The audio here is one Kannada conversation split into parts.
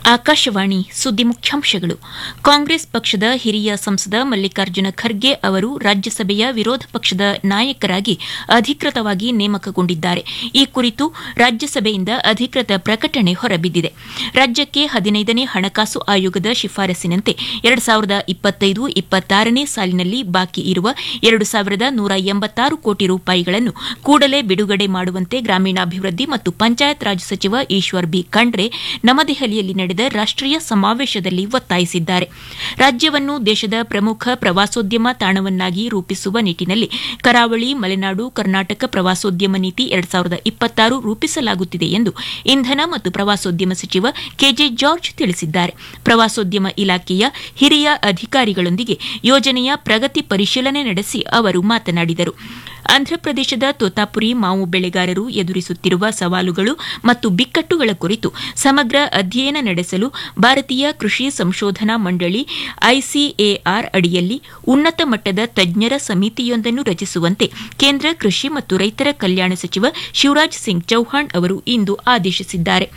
ಆಕಾಶವಾಣಿ ಸುದ್ದಿ ಮುಖ್ಯಾಂಶಗಳು ಕಾಂಗ್ರೆಸ್ ಪಕ್ಷದ ಹಿರಿಯ ಸಂಸದ ಮಲ್ಲಿಕಾರ್ಜುನ ಖರ್ಗೆ ಅವರು ರಾಜ್ಯಸಭೆಯ ವಿರೋಧ ಪಕ್ಷದ ನಾಯಕರಾಗಿ ಅಧಿಕೃತವಾಗಿ ನೇಮಕಗೊಂಡಿದ್ದಾರೆ ಈ ಕುರಿತು ರಾಜ್ಯಸಭೆಯಿಂದ ಅಧಿಕೃತ ಪ್ರಕಟಣೆ ಹೊರಬಿದ್ದಿದೆ ರಾಜ್ಯಕ್ಕೆ ಹದಿನೈದನೇ ಹಣಕಾಸು ಆಯೋಗದ ಶಿಫಾರಸಿನಂತೆ ಎರಡು ಸಾವಿರದ ಇಪ್ಪತ್ತೈದು ಇಪ್ಪತ್ತಾರನೇ ಸಾಲಿನಲ್ಲಿ ಬಾಕಿ ಇರುವ ಎರಡು ಸಾವಿರದ ನೂರ ಎಂಬತ್ತಾರು ಕೋಟಿ ರೂಪಾಯಿಗಳನ್ನು ಕೂಡಲೇ ಬಿಡುಗಡೆ ಮಾಡುವಂತೆ ಗ್ರಾಮೀಣಾಭಿವೃದ್ಧಿ ಮತ್ತು ಪಂಚಾಯತ್ ರಾಜ್ ಸಚಿವ ಈಶ್ವರ್ ಬಿ ಖಂಡ್ರೆ ನವದೆಹಲಿಯಲ್ಲಿ ನಡೆದ ರಾಷ್ಟೀಯ ಸಮಾವೇಶದಲ್ಲಿ ಒತ್ತಾಯಿಸಿದ್ದಾರೆ ರಾಜ್ಯವನ್ನು ದೇಶದ ಪ್ರಮುಖ ಪ್ರವಾಸೋದ್ಯಮ ತಾಣವನ್ನಾಗಿ ರೂಪಿಸುವ ನಿಟ್ಟಿನಲ್ಲಿ ಕರಾವಳಿ ಮಲೆನಾಡು ಕರ್ನಾಟಕ ಪ್ರವಾಸೋದ್ಯಮ ನೀತಿ ಎರಡು ಸಾವಿರದ ಇಪ್ಪತ್ತಾರು ರೂಪಿಸಲಾಗುತ್ತಿದೆ ಎಂದು ಇಂಧನ ಮತ್ತು ಪ್ರವಾಸೋದ್ಯಮ ಸಚಿವ ಕೆಜೆ ಜಾರ್ಜ್ ತಿಳಿಸಿದ್ದಾರೆ ಪ್ರವಾಸೋದ್ಯಮ ಇಲಾಖೆಯ ಹಿರಿಯ ಅಧಿಕಾರಿಗಳೊಂದಿಗೆ ಯೋಜನೆಯ ಪ್ರಗತಿ ಪರಿಶೀಲನೆ ನಡೆಸಿ ಅವರು ಮಾತನಾಡಿದರು ಆಂಧ್ರಪ್ರದೇಶದ ತೋತಾಪುರಿ ಮಾವು ಬೆಳೆಗಾರರು ಎದುರಿಸುತ್ತಿರುವ ಸವಾಲುಗಳು ಮತ್ತು ಬಿಕ್ಕಟ್ಟುಗಳ ಕುರಿತು ಸಮಗ್ರ ಅಧ್ಯಯನ ನಡೆಸಲು ಭಾರತೀಯ ಕೃಷಿ ಸಂಶೋಧನಾ ಮಂಡಳಿ ಐಸಿಎಆರ್ ಅಡಿಯಲ್ಲಿ ಉನ್ನತ ಮಟ್ಟದ ತಜ್ಞರ ಸಮಿತಿಯೊಂದನ್ನು ರಚಿಸುವಂತೆ ಕೇಂದ್ರ ಕೃಷಿ ಮತ್ತು ರೈತರ ಕಲ್ಯಾಣ ಸಚಿವ ಶಿವರಾಜ್ ಸಿಂಗ್ ಚೌಹಾಣ್ ಅವರು ಇಂದು ಆದೇಶಿಸಿದ್ದಾರೆ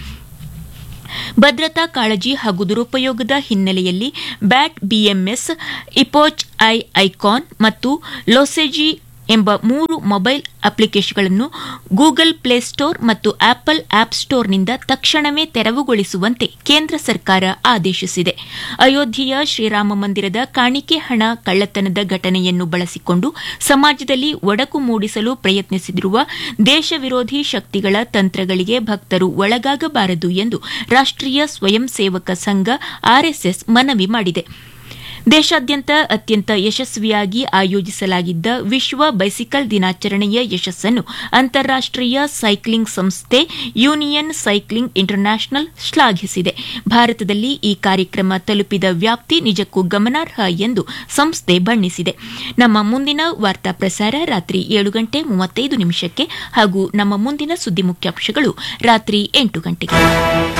ಭದ್ರತಾ ಕಾಳಜಿ ಹಾಗೂ ದುರುಪಯೋಗದ ಹಿನ್ನೆಲೆಯಲ್ಲಿ bat BMS epoch I icon ಮತ್ತು ಲೊಸೆಜಿ ಎಂಬ ಮೂರು ಮೊಬೈಲ್ ಅಪ್ಲಿಕೇಶನ್ಗಳನ್ನು ಗೂಗಲ್ ಪ್ಲೇಸ್ಟೋರ್ ಮತ್ತು ಆಪಲ್ ಆಪ್ ಸ್ಟೋರ್ನಿಂದ ತಕ್ಷಣವೇ ತೆರವುಗೊಳಿಸುವಂತೆ ಕೇಂದ್ರ ಸರ್ಕಾರ ಆದೇಶಿಸಿದೆ ಅಯೋಧ್ಯೆಯ ಶ್ರೀರಾಮ ಮಂದಿರದ ಕಾಣಿಕೆ ಹಣ ಕಳ್ಳತನದ ಘಟನೆಯನ್ನು ಬಳಸಿಕೊಂಡು ಸಮಾಜದಲ್ಲಿ ಒಡಕು ಮೂಡಿಸಲು ಪ್ರಯತ್ನಿಸಿರುವ ದೇಶ ವಿರೋಧಿ ಶಕ್ತಿಗಳ ತಂತ್ರಗಳಿಗೆ ಭಕ್ತರು ಒಳಗಾಗಬಾರದು ಎಂದು ರಾಷ್ಟೀಯ ಸ್ವಯಂ ಸೇವಕ ಸಂಘ ಆರ್ಎಸ್ಎಸ್ ಮನವಿ ಮಾಡಿದೆ ದೇಶಾದ್ಯಂತ ಅತ್ಯಂತ ಯಶಸ್ವಿಯಾಗಿ ಆಯೋಜಿಸಲಾಗಿದ್ದ ವಿಶ್ವ ಬೈಸಿಕಲ್ ದಿನಾಚರಣೆಯ ಯಶಸ್ಸನ್ನು ಅಂತಾರಾಷ್ಟೀಯ ಸೈಕ್ಲಿಂಗ್ ಸಂಸ್ಥೆ ಯೂನಿಯನ್ ಸೈಕ್ಲಿಂಗ್ ಇಂಟರ್ನ್ಯಾಷನಲ್ ಶ್ಲಾಘಿಸಿದೆ ಭಾರತದಲ್ಲಿ ಈ ಕಾರ್ಯಕ್ರಮ ತಲುಪಿದ ವ್ಯಾಪ್ತಿ ನಿಜಕ್ಕೂ ಗಮನಾರ್ಹ ಎಂದು ಸಂಸ್ಥೆ ಬಣ್ಣಿಸಿದೆ ನಮ್ಮ ಮುಂದಿನ ವಾರ್ತಾ ಪ್ರಸಾರ ರಾತ್ರಿ ಏಳು ಗಂಟೆ ಮೂವತ್ತೈದು ನಿಮಿಷಕ್ಕೆ ಹಾಗೂ ನಮ್ಮ ಮುಂದಿನ ಸುದ್ದಿ ಮುಖ್ಯಾಂಶಗಳು ರಾತ್ರಿ ಎಂಟು ಗಂಟೆಗೆ